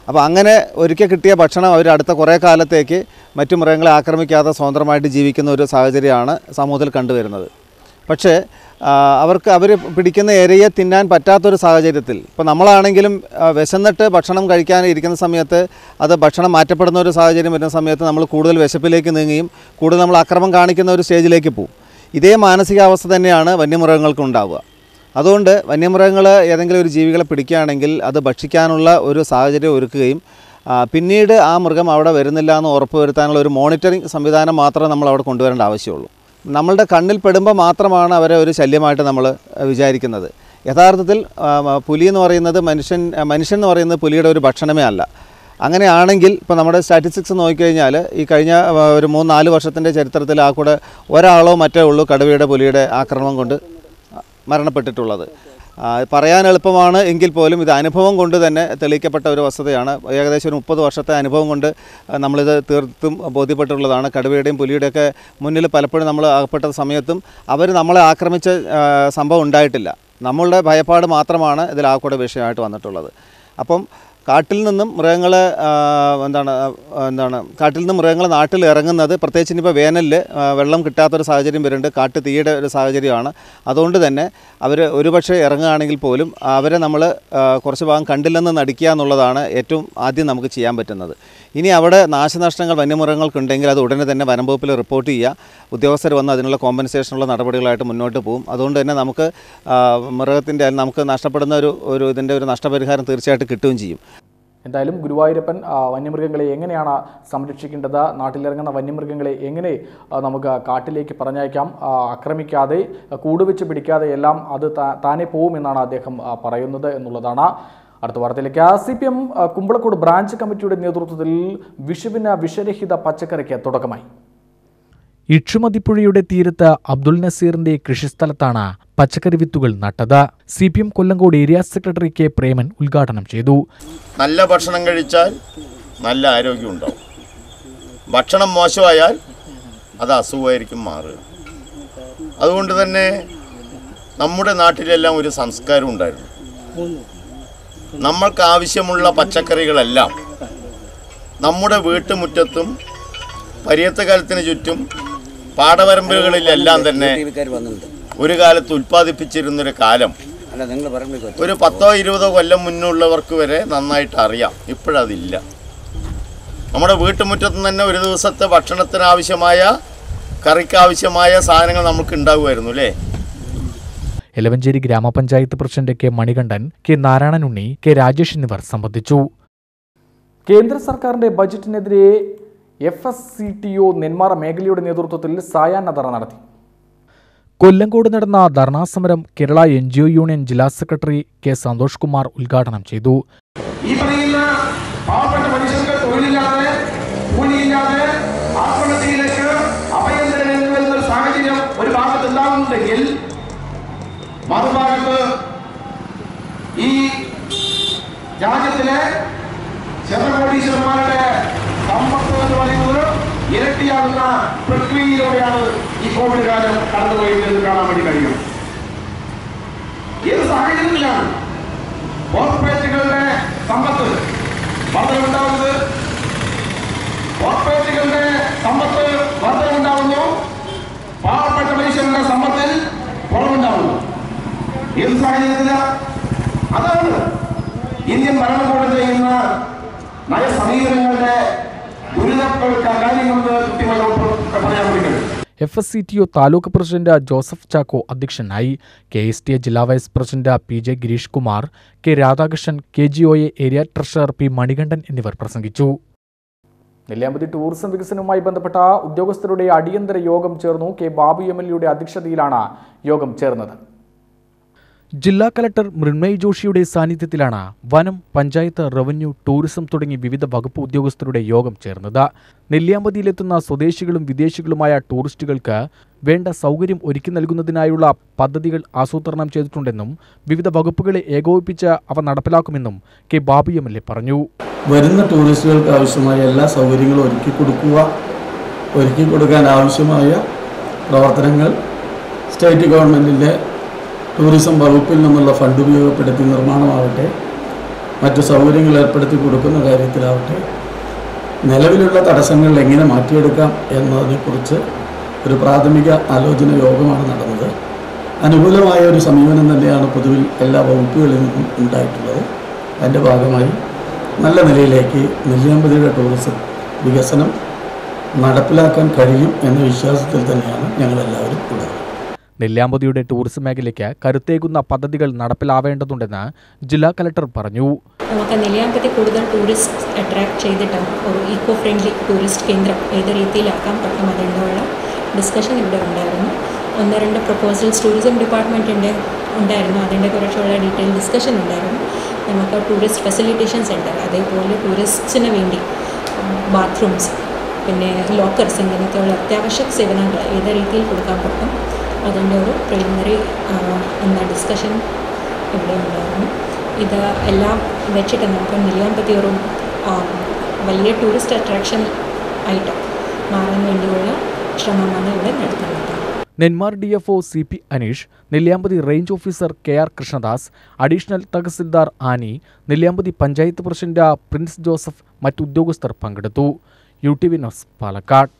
അപ്പോൾ അങ്ങനെ ഒരിക്കൽ കിട്ടിയ ഭക്ഷണം അവർ അടുത്ത കുറേ കാലത്തേക്ക് മറ്റു മൃഗങ്ങളെ ആക്രമിക്കാതെ സ്വതന്ത്രമായിട്ട് ജീവിക്കുന്ന ഒരു സാഹചര്യമാണ് സമൂഹത്തിൽ കണ്ടുവരുന്നത് പക്ഷേ ആ, അവർക്ക് അവർ പിടിക്കുന്ന ഇരയെ തിന്നാൻ പറ്റാത്തൊരു സാഹചര്യത്തിൽ ഇപ്പോൾ നമ്മളാണെങ്കിലും ആ, വിശന്നിട്ട് ഭക്ഷണം കഴിക്കാൻ ഇരിക്കുന്ന സമയത്ത് അത് ഭക്ഷണം മാറ്റപ്പെടുന്ന ഒരു സാഹചര്യം വരുന്ന സമയത്ത് നമ്മൾ കൂടുതൽ വിശപ്പിലേക്ക് നീങ്ങുകയും കൂടുതൽ നമ്മൾ അക്രമം കാണിക്കുന്ന ഒരു സ്റ്റേജിലേക്ക് പോകും ഇതേ മാനസികാവസ്ഥ തന്നെയാണ് വന്യമൃഗങ്ങൾക്ക് ഉണ്ടാവുക അതുകൊണ്ട് വന്യമൃഗങ്ങൾ ഏതെങ്കിലും ഒരു ജീവികളെ പിടിക്കുകയാണെങ്കിൽ അത് ഭക്ഷിക്കാനുള്ള ഒരു സാഹചര്യം ഒരുക്കുകയും ആ, പിന്നീട് ആ മൃഗം അവിടെ വരുന്നില്ല എന്ന് ഉറപ്പുവരുത്താനുള്ള ഒരു മോണിറ്ററിംഗ് സംവിധാനം മാത്രമേ നമ്മൾ അവിടെ കൊണ്ടുവരേണ്ട ആവശ്യമുള്ളൂ നമ്മളുടെ കണ്ണിൽ പെടുമ്പോൾ മാത്രമാണ് അവരെ ഒരു ശല്യമായിട്ട് നമ്മൾ വിചാരിക്കുന്നത് യഥാർത്ഥത്തിൽ ആ, മ- പുലി എന്ന് പറയുന്നത് മനുഷ്യൻ മനുഷ്യൻ എന്ന് പറയുന്നത് പുലിയുടെ ഒരു ഭക്ഷണമേ അല്ല അങ്ങനെയാണെങ്കിൽ ഇപ്പോൾ നമ്മുടെ സ്റ്റാറ്റിസ്റ്റിക്സ് നോക്കിക്കഴിഞ്ഞാൽ ഈ കഴിഞ്ഞ ആ, ഒരു മൂന്ന് നാല് വർഷത്തിൻ്റെ ചരിത്രത്തിൽ ആ കൂടെ ഒരാളോ മറ്റേ ഉള്ളൂ കടുവയുടെ പുലിയുടെ ആക്രമണം കൊണ്ട് മരണപ്പെട്ടിട്ടുള്ളത് ആ, പറയാൻ എളുപ്പമാണ് എങ്കിൽ പോലും ഇത് അനുഭവം കൊണ്ട് തന്നെ തെളിയിക്കപ്പെട്ട ഒരു വസ്തുതയാണ് ഏകദേശം ഒരു മുപ്പത് വർഷത്തെ അനുഭവം കൊണ്ട് ആ, നമ്മളിത് തീർത്തും ബോധ്യപ്പെട്ടിട്ടുള്ളതാണ് കടുവയുടെയും പുലിയുടെയൊക്കെ മുന്നിൽ പലപ്പോഴും നമ്മൾ അകപ്പെട്ട സമയത്തും അവർ നമ്മളെ ആക്രമിച്ച ആ, സംഭവം ഉണ്ടായിട്ടില്ല നമ്മളുടെ ഭയപ്പാട് മാത്രമാണ് ഇതിൽ ആ കൂടെ വിഷയമായിട്ട് വന്നിട്ടുള്ളത് അപ്പം കാട്ടിൽ നിന്നും മൃഗങ്ങൾ എന്താണ് ആ, എന്താണ് കാട്ടിൽ നിന്നും മൃഗങ്ങൾ നാട്ടിൽ ഇറങ്ങുന്നത് പ്രത്യേകിച്ച് ഇനിയിപ്പോൾ വേനലിൽ ആ, വെള്ളം കിട്ടാത്തൊരു സാഹചര്യം വരുന്നുണ്ട് കാട്ട് തീയുടെ ഒരു സാഹചര്യമാണ് അതുകൊണ്ട് തന്നെ അവർ ഒരുപക്ഷെ ഇറങ്ങുകയാണെങ്കിൽ പോലും അവരെ നമ്മൾ കുറച്ച് ഭാഗം കണ്ടില്ലെന്ന് നടിക്കുക എന്നുള്ളതാണ് ഏറ്റവും ആദ്യം നമുക്ക് ചെയ്യാൻ പറ്റുന്നത് ഇനി അവിടെ നാശനഷ്ടങ്ങൾ വന്യമൃഗങ്ങൾക്കുണ്ടെങ്കിൽ അത് ഉടനെ തന്നെ വനം വകുപ്പിൽ റിപ്പോർട്ട് ചെയ്യുക ഉദ്യോഗസ്ഥർ വന്ന് അതിനുള്ള കോമ്പൻസേഷനുള്ള നടപടികളായിട്ട് മുന്നോട്ട് പോകും അതുകൊണ്ട് തന്നെ നമുക്ക് ആ, മൃഗത്തിൻ്റെ നമുക്ക് നഷ്ടപ്പെടുന്ന ഒരു ഒരു ഇതിൻ്റെ ഒരു നഷ്ടപരിഹാരം തീർച്ചയായിട്ടും കിട്ടുകയും ചെയ്യും എന്തായാലും ഗുരുവായൂരപ്പൻ ആ, വന്യമൃഗങ്ങളെ എങ്ങനെയാണ് സംരക്ഷിക്കേണ്ടത് നാട്ടിലിറങ്ങുന്ന വന്യമൃഗങ്ങളെ എങ്ങനെ ആ, നമുക്ക് കാട്ടിലേക്ക് പറഞ്ഞയക്കാം ആ, ആക്രമിക്കാതെ ആ, കൂടുവെച്ച് പിടിക്കാതെ എല്ലാം അത് താ- താനെ പോവുമെന്നാണ് അദ്ദേഹം ആ, പറയുന്നത് എന്നുള്ളതാണ് അടുത്ത വാർത്തയിലേക്ക് C P M Kumbalakode branch കമ്മിറ്റിയുടെ നേതൃത്വത്തിൽ വിഷുവിന് വിഷരഹിത പച്ചക്കറിക്ക് തുടക്കമായി ഇക്ഷുമതിപ്പുഴയുടെ തീരത്ത് അബ്ദുൽ നസീറിന്റെ കൃഷിസ്ഥലത്താണ് പച്ചക്കറി വിത്തുകൾ നട്ടത് C P M Kollengode area secretary K Preman ഉദ്ഘാടനം ചെയ്തു നല്ല ഭക്ഷണം കഴിച്ചാൽ നല്ല ആരോഗ്യം ഉണ്ടാവും ഭക്ഷണം മോശമായാൽ അത് അസുഖമായിരിക്കും മാറുക അതുകൊണ്ട് തന്നെ നമ്മുടെ നാട്ടിലെല്ലാം ഒരു സംസ്കാരം ഉണ്ടായിരുന്നു നമ്മൾക്ക് ആവശ്യമുള്ള പച്ചക്കറികളെല്ലാം നമ്മുടെ വീട്ടുമുറ്റത്തും പരിയത്ത കാലത്തിന് ചുറ്റും പാടവരമ്പുകളിലെല്ലാം തന്നെ ഒരു കാലത്ത് ഉൽപ്പാദിപ്പിച്ചിരുന്നൊരു കാലം ഒരു പത്തോ ഇരുപതോ കൊല്ലം മുന്നുള്ളവർക്ക് വരെ നന്നായിട്ട് അറിയാം ഇപ്പോഴതില്ല നമ്മുടെ വീട്ടുമുറ്റത്ത് തന്നെ ഒരു ദിവസത്തെ ഭക്ഷണത്തിന് ആവശ്യമായ കറിക്ക് ആവശ്യമായ സാധനങ്ങൾ നമുക്ക് ഉണ്ടാകുമായിരുന്നു അല്ലേ എലവഞ്ചേരി ഗ്രാമപഞ്ചായത്ത് president K Manikandan K Narayananunni K Rajesh എന്നിവർ സംബന്ധിച്ചു കേന്ദ്ര സർക്കാരിന്റെ ബജറ്റിനെതിരെ F S C T O Nenmara മേഖലയുടെ നേതൃത്വത്തിൽ സായാഹ്ന ധർണ നടത്തി കൊല്ലങ്കോട് നടന്ന ധർണാസമരം Kerala N G O union ജില്ലാ സെക്രട്ടറി കെ സന്തോഷ് കുമാർ ഉദ്ഘാടനം ചെയ്തു ഈ പറയുന്ന പാവപ്പെട്ട മനുഷ്യർക്ക് തൊഴിലില്ലാതെ കൂലിയില്ലാതെ ആത്മഹത്യയിലേക്ക് അഭയം തേടേണ്ടി വരുന്ന ഒരു സാഹചര്യം ഒരു ഭാഗത്ത് ഉണ്ടാകുന്നുണ്ടെങ്കിൽ മറുഭാഗത്ത് ഈ രാജ്യത്തിലെ ശതകോടീശ്വരന്മാരുടെ സമ്പത്ത് എന്ന് പറയുന്നത് ഇരട്ടിയാകുന്ന പ്രക്രിയയിലൂടെയാണ് ഈ കോവിഡ് കാലം കടന്നുപോയത് എന്ന് കാണാൻ വേണ്ടി കഴിയും ഏത് സാഹചര്യത്തിലാണ് കോർപ്പറേറ്റുകളുടെ സമ്പത്ത് വർധനമുണ്ടാവുന്നത് കോർപ്പറേറ്റുകളുടെ സമ്പത്ത് വർധനമുണ്ടാവുന്നു പാവപ്പെട്ട മനുഷ്യരുടെ സമ്പത്തിൽ കുറവുണ്ടാവുന്നു ഏത് സാഹചര്യത്തില അതാണ് ഇന്ത്യൻ ഭരണകൂടം ചെയ്യുന്ന നയസമീപനങ്ങളുടെ ദുരിതപ്പെട്ട കാര്യങ്ങളെന്ന് കൃത്യമായി നമുക്ക് പറയാൻ വേണ്ടി കഴിയും F S C T O taluk president Joseph Chacko അധ്യക്ഷനായി കെ എസ് ടി എ ജില്ലാ vice president P J Girish Kumar K Radhakrishnan K G O A area treasurer P Manikandan എന്നിവർ പ്രസംഗിച്ചു നെല്ലിയാമ്പതി ടൂറിസം വികസനവുമായി ബന്ധപ്പെട്ട ഉദ്യോഗസ്ഥരുടെ അടിയന്തര യോഗം ചേർന്നു കെ ബാബു എം എൽ എയുടെ അധ്യക്ഷതയിലാണ് യോഗം ചേർന്നത് ജില്ലാ കലക്ടർ മൃണ്മയ് ജോഷിയുടെ സാന്നിധ്യത്തിലാണ് വനം പഞ്ചായത്ത് റവന്യൂ ടൂറിസം തുടങ്ങി വിവിധ വകുപ്പ് ഉദ്യോഗസ്ഥരുടെ യോഗം ചേർന്നത് നെല്ലിയാമ്പതിയിലെത്തുന്ന സ്വദേശികളും വിദേശികളുമായ ടൂറിസ്റ്റുകൾക്ക് വേണ്ട സൗകര്യം ഒരുക്കി നൽകുന്നതിനായുള്ള പദ്ധതികൾ ആസൂത്രണം ചെയ്തിട്ടുണ്ടെന്നും വിവിധ വകുപ്പുകളെ ഏകോപിപ്പിച്ച് അവ നടപ്പിലാക്കുമെന്നും K Babu M L A പറഞ്ഞു വരുന്ന ടൂറിസ്റ്റുകൾക്ക് ആവശ്യമായ എല്ലാ സൗകര്യങ്ങളും ഒരുക്കി കൊടുക്കുക ഒരുക്കി കൊടുക്കാൻ ആവശ്യമായ പ്രവർത്തനങ്ങൾ സ്റ്റേറ്റ് ഗവൺമെൻറ്റിൻ്റെ ടൂറിസം വകുപ്പിൽ നിന്നുള്ള ഫണ്ട് ഉപയോഗപ്പെടുത്തി നിർമ്മാണമാവട്ടെ മറ്റു സൗകര്യങ്ങൾ ഏർപ്പെടുത്തി കൊടുക്കുന്ന കാര്യത്തിലാവട്ടെ നിലവിലുള്ള തടസ്സങ്ങൾ എങ്ങനെ മാറ്റിയെടുക്കാം എന്നതിനെക്കുറിച്ച് ഒരു പ്രാഥമിക ആലോചന യോഗമാണ് നടന്നത് അനുകൂലമായ ഒരു സമീപനം തന്നെയാണ് പൊതുവിൽ എല്ലാ വകുപ്പുകളിൽ നിന്നും ഉണ്ടായിട്ടുള്ളത് അതിൻ്റെ ഭാഗമായി നല്ല നിലയിലേക്ക് നെല്ലിയാമ്പതിയുടെ ടൂറിസം വികസനം നടപ്പിലാക്കാൻ കഴിയും എന്ന വിശ്വാസത്തിൽ തന്നെയാണ് ഞങ്ങളെല്ലാവരും ഉള്ളത് നെല്ലിയാമ്പതിയുടെ ടൂറിസം മേഖലയ്ക്ക് കരുത്തേകുന്ന പദ്ധതികൾ നടപ്പിലാവേണ്ടതുണ്ടെന്ന് ജില്ലാ കലക്ടർ പറഞ്ഞു നമുക്ക് നെല്ലിയാമ്പതി കൂടുതൽ ടൂറിസ്റ്റ് അട്രാക്ട് ചെയ്തിട്ട് ഒരു ഈക്കോ ഫ്രണ്ട്ലി ടൂറിസ്റ്റ് കേന്ദ്രം ഏത് രീതിയിലാക്കാൻ പറ്റും അതിനുള്ള ഡിസ്കഷൻ ഇവിടെ ഉണ്ടായിരുന്നു ഒന്ന് രണ്ട് പ്രപ്പോസൽസ് ടൂറിസം ഡിപ്പാർട്ട്മെൻറ്റിൻ്റെ ഉണ്ടായിരുന്നു അതിൻ്റെ കുറച്ചുള്ള ഡീറ്റെയിൽ ഡിസ്കഷൻ ഉണ്ടായിരുന്നു നമുക്ക് ടൂറിസ്റ്റ് ഫെസിലിറ്റേഷൻ സെൻറ്റർ അതേപോലെ ടൂറിസ്റ്റിന് വേണ്ടി ബാത്റൂംസ് പിന്നെ ലോക്കർസ് ഇങ്ങനത്തെയുള്ള അത്യാവശ്യ സേവനങ്ങൾ ഏത് രീതിയിൽ കൊടുക്കാൻ പറ്റും അതിൻ്റെ ഒരു പ്രിലിമിനറി എന്ന ഡിസ്കഷൻ ഇവിടെ ഉണ്ടായിരുന്നു ഇത് എല്ലാം വെച്ചിട്ട് നമുക്ക് നെല്ലിയാമ്പതി ഒരു ആ, വലിയ ടൂറിസ്റ്റ് അട്രാക്ഷൻ ആയിട്ട് മാറാൻ വേണ്ടിയുള്ള ശ്രമമാണ് ഇവിടെ നടത്തുന്നത് Nenmara D F O C P Aneesh Nelliampathy range officer K R Krishnadas additional tahsildar Annie Nelliampathy panchayat president Prince Joseph മറ്റു ഉദ്യോഗസ്ഥർ പങ്കെടുത്തു U T V news Palakkad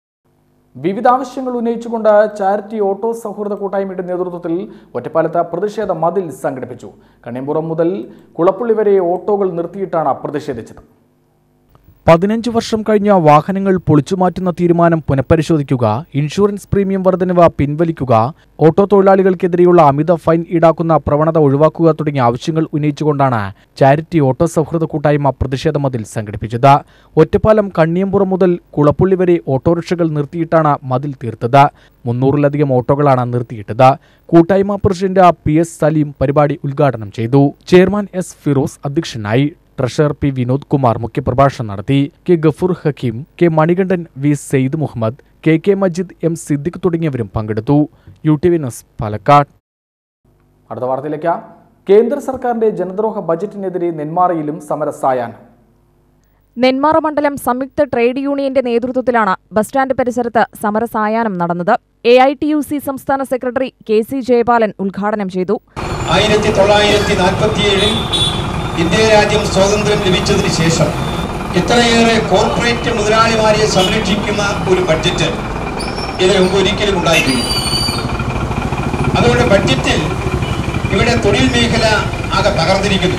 വിവിധ ആവശ്യങ്ങൾ ഉന്നയിച്ചുകൊണ്ട് ചാരിറ്റി ഓട്ടോ സൗഹൃദ കൂട്ടായ്മയുടെ നേതൃത്വത്തിൽ ഒറ്റപ്പാലത്ത് പ്രതിഷേധ മതിൽ സംഘടിപ്പിച്ചു കണ്ണിയമ്പുറം മുതൽ കുളപ്പള്ളി വരെ ഓട്ടോകൾ നിർത്തിയിട്ടാണ് പ്രതിഷേധിച്ചത് പതിനഞ്ച് വർഷം കഴിഞ്ഞ വാഹനങ്ങൾ പൊളിച്ചുമാറ്റുന്ന തീരുമാനം പുനഃപരിശോധിക്കുക ഇൻഷുറൻസ് പ്രീമിയം വർധനവ് പിൻവലിക്കുക ഓട്ടോ തൊഴിലാളികൾക്കെതിരെയുള്ള അമിത ഫൈൻ ഈടാക്കുന്ന പ്രവണത ഒഴിവാക്കുക തുടങ്ങിയ ആവശ്യങ്ങൾ ഉന്നയിച്ചുകൊണ്ടാണ് ചാരിറ്റി ഓട്ടോ സൗഹൃദ കൂട്ടായ്മ പ്രതിഷേധ മതിൽ സംഘടിപ്പിച്ചത് ഒറ്റപ്പാലം കണ്ണിയമ്പുറം മുതൽ കുളപ്പള്ളി വരെ ഓട്ടോറിക്ഷകൾ നിർത്തിയിട്ടാണ് മതിൽ തീർത്തത് മുന്നൂറിലധികം ഓട്ടോകളാണ് നിർത്തിയിട്ടത് കൂട്ടായ്മ പ്രസിഡന്റ് പി എസ് സലീം പരിപാടി ഉദ്ഘാടനം ചെയ്തു ചെയർമാൻ എസ് ഫിറോസ് അധ്യക്ഷനായി ട്രഷറർ പി വിനോദ് കുമാർ മുഖ്യപ്രഭാഷണം നടത്തി K Gafoor Hakeem K Manikandan V Saeed Muhammad K K Majid M Siddique തുടങ്ങിയവരും പങ്കെടുത്തു U T V news Palakkad അടുത്ത വാർത്തയിലേക്ക് കേന്ദ്ര സർക്കാരിന്റെ ജനദ്രോഹ ബജറ്റിനെതിരെ നെന്മാറയിലും സമരസായാൻ നെന്മാറ മണ്ഡലം സംയുക്ത ട്രേഡ് യൂണിയന്റെ നേതൃത്വത്തിലാണ് ബസ് സ്റ്റാൻഡ് പരിസരത്ത് സമരസായാഹ്നം നടന്നത് A I T U C സംസ്ഥാന സെക്രട്ടറി കെ സി ജയപാലൻ ഉദ്ഘാടനം ചെയ്തു ആയിരത്തി തൊള്ളായിരത്തി നാൽപ്പത്തിയേഴിൽ ഇന്ത്യ രാജ്യം സ്വാതന്ത്ര്യം ലഭിച്ചതിന് ശേഷം ഇത്രയേറെ കോർപ്പറേറ്റ് മുതലാളിമാരെ സംരക്ഷിക്കുന്ന ഒരു ബഡ്ജറ്റ് ഇതിനു മുമ്പ് ഒരിക്കലും ഉണ്ടായിട്ടില്ല അതുകൊണ്ട് ബഡ്ജറ്റിൽ ഇവിടെ തൊഴിൽ മേഖല ആകെ തകർന്നിരിക്കുന്നു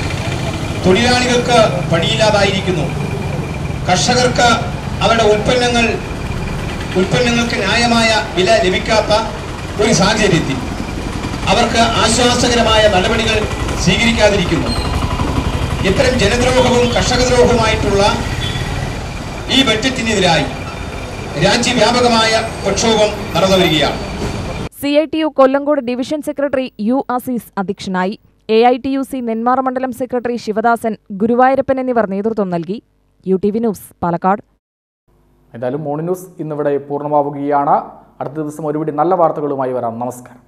തൊഴിലാളികൾക്ക് പണിയില്ലാതായിരിക്കുന്നു കർഷകർക്ക് അവരുടെ ഉൽപ്പന്നങ്ങൾ ഉൽപ്പന്നങ്ങൾക്ക് ന്യായമായ വില ലഭിക്കാത്ത ഒരു സാഹചര്യത്തിൽ അവർക്ക് ആശ്വാസകരമായ നടപടികൾ സ്വീകരിക്കാതിരിക്കുന്നു ഇത്തരം ജനദ്രോഹവും കർഷകദ്രോഹവുമായിട്ടുള്ള ഈ ബഡ്ജറ്റിനെതിരായി രാജ്യവ്യാപകമായ പ്രക്ഷോഭം നടന്നു വരികയാണ് C I T U Kollengode division secretary U Azeez അധ്യക്ഷനായി A I T U C Nenmara മണ്ഡലം സെക്രട്ടറി ശിവദാസൻ ഗുരുവായൂരപ്പൻ എന്നിവർ നേതൃത്വം നൽകി U T V news Palakkad എന്തായാലും മോർണിംഗ് ന്യൂസ് ഇന്നിവിടെ പൂർണ്ണമാവുകയാണ് അടുത്ത ദിവസം ഒരുപിടി നല്ല വാർത്തകളുമായി വരാം നമസ്കാരം